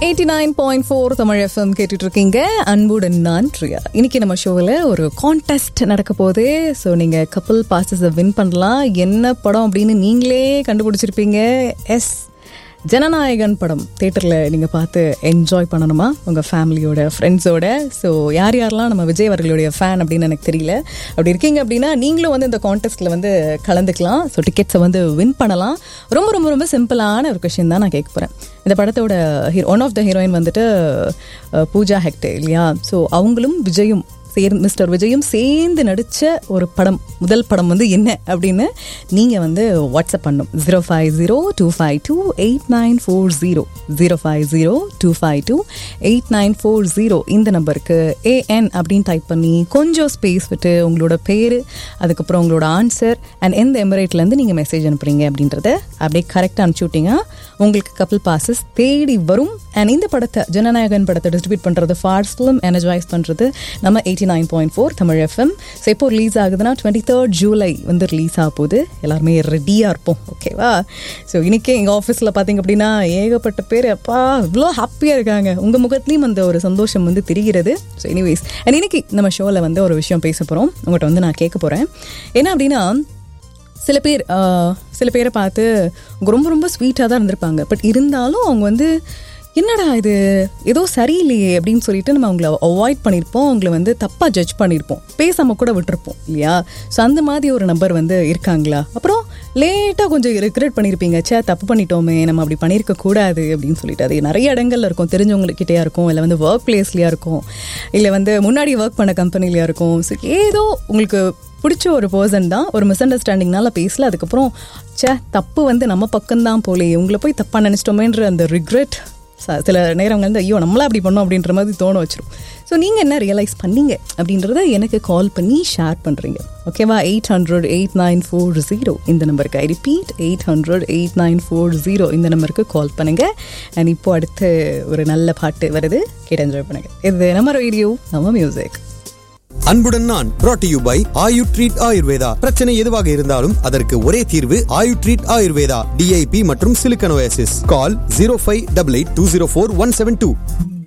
eighty nine point four Tamil FM கேட்டுட்டு இருக்கீங்க அன்புடன் நான் பிரியா இன்னைக்கு நம்ம ஷோவில் ஒரு கான்டெஸ்ட் நடக்க போகுது ஸோ நீங்கள் கப்பல் பாசஸை வின் பண்ணலாம் என்ன படம் அப்படின்னு நீங்களே கண்டுபிடிச்சிருப்பீங்க எஸ் ஜனநாயகன் படம் தேட்டரில் நீங்கள் பார்த்து என்ஜாய் பண்ணணுமா உங்கள் ஃபேமிலியோட ஃப்ரெண்ட்ஸோட ஸோ யார் யாரெல்லாம் நம்ம விஜய் அவர்களுடைய ஃபேன் அப்படின்னு எனக்கு தெரியல அப்படி இருக்கீங்க அப்படின்னா நீங்களும் வந்து இந்த கான்டெஸ்ட்டில் வந்து கலந்துக்கலாம் ஸோ டிக்கெட்ஸை வந்து வின் பண்ணலாம் ரொம்ப ரொம்ப ரொம்ப சிம்பிளான ஒரு கொஷின் தான் நான் கேட்க போகிறேன் இந்த படத்தோட hero one of the heroine வந்துட்டு அஹ், பூஜா ஹெக்டே இல்லையா ஸோ அவங்களும் விஜயும் சேர்ந்து மிஸ்டர் விஜயும் சேர்ந்து நடித்த ஒரு படம் முதல் படம் வந்து என்ன அப்படின்னு நீங்கள் வந்து வாட்ஸ்அப் பண்ணும் zero five zero two five two eight nine four zero zero five zero two five two eight nine four zero இந்த நம்பருக்கு ஏஎன் அப்படின்னு டைப் பண்ணி கொஞ்சம் ஸ்பேஸ் விட்டு உங்களோட பேர் அதுக்கப்புறம் உங்களோட ஆன்சர் அண்ட் எந்த எமிரேட்லேருந்து நீங்கள் மெசேஜ் அனுப்புறீங்க அப்படின்றத அப்படியே கரெக்டாக அனுப்பிச்சி விட்டீங்கன்னா உங்களுக்கு கப்பல் பாசஸ் தேடி வரும் அண்ட் இந்த படத்தை ஜனநாயகன் படத்தை டிஸ்ட்ரிபியூட் பண்ணுறது ஃபார்ஸ் ஃபிலிம் எனர்ஜைஸ் பண்ணுறது நம்ம eighty nine point four Tamil FM so எப்போ ரிலீஸ் ஆகுதுன்னா டுவெண்ட்டி தேர்ட் ஜூலை வந்து ரிலீஸ் ஆக போகுது எல்லாருமே ரெடியாக இருப்போம் ஓகேவா ஸோ இன்னைக்கே எங்கள் ஆஃபீஸில் பார்த்தீங்க அப்படின்னா ஏகப்பட்ட பேர் அப்பா இவ்வளோ ஹாப்பியாக இருக்காங்க உங்கள் முகத்துலேயும் அந்த ஒரு சந்தோஷம் வந்து தெரிகிறது ஸோ எனிவேஸ் அண்ட் இன்னைக்கு நம்ம ஷோவில் வந்து ஒரு விஷயம் பேச போகிறோம் உங்கள்கிட்ட வந்து நான் கேட்க போகிறேன் என்ன அப்படின்னா சில பேர் ஆஹ், சில பேரை பார்த்து அவங்க ரொம்ப ரொம்ப ஸ்வீட்டாக தான் இருந்திருப்பாங்க பட் இருந்தாலும் அவங்க வந்து என்னடா இது ஏதோ சரியில்லையே அப்படின்னு சொல்லிட்டு நம்ம அவங்கள அவாய்ட் பண்ணியிருப்போம் அவங்கள வந்து தப்பாக ஜட்ஜ் பண்ணியிருப்போம் பேசாமல் கூட விட்டுருப்போம் இல்லையா ஸோ அந்த மாதிரி ஒரு நபர் வந்து இருக்காங்களா அப்புறம் லேட்டாக கொஞ்சம் ரெக்ரெட் பண்ணியிருப்பீங்க சே தப்பு பண்ணிட்டோமே நம்ம அப்படி பண்ணியிருக்க கூடாது அப்படின்னு சொல்லிட்டு அது நிறைய இடங்கள்ல இருக்கும் தெரிஞ்சவங்கக்கிட்டேயா இருக்கும் இல்லை வந்து ஒர்க் பிளேஸ்லையா இருக்கும் இல்லை வந்து முன்னாடி ஒர்க் பண்ண கம்பெனிலையா இருக்கும் ஸோ ஏதோ உங்களுக்கு பிடிச்ச ஒரு பர்சன் தான் ஒரு மிஸ் அண்டர்ஸ்டாண்டிங்னால பேசல அதுக்கப்புறம் ச்சே தப்பு வந்து நம்ம பக்கம்தான் போலே உங்களை போய் தப்பாக நினச்சிட்டோமேன்ற அந்த ரிக்ரெட் சில நேரங்கள் வந்து ஐயோ நம்மளா அப்படி பண்ணோம் அப்படின்ற மாதிரி தோண வச்சிரும் ஸோ நீங்கள் என்ன ரியலைஸ் பண்ணீங்க அப்படின்றத எனக்கு கால் பண்ணி ஷேர் பண்ணுறீங்க ஓகேவா eight hundred eight nine four zero இந்த நம்பருக்கு I repeat eight hundred eight nine four zero இந்த நம்பருக்கு கால் பண்ணுங்க அண்ட் இப்போ அடுத்து ஒரு நல்ல பாட்டு வருது கேட்டு என்ஜாய் பண்ணுங்க இது நம்ம ரேடியோ நம்ம மியூசிக் அன்புடன் நான் brought to you by Ayu treat Ayurveda பிரச்சனை எதுவாக இருந்தாலும் அதற்கு ஒரே தீர்வு ஆயு ட்ரீட் ஆயுர்வேதா டிஐபி மற்றும் silicosis call zero five double eight two zero four one seven two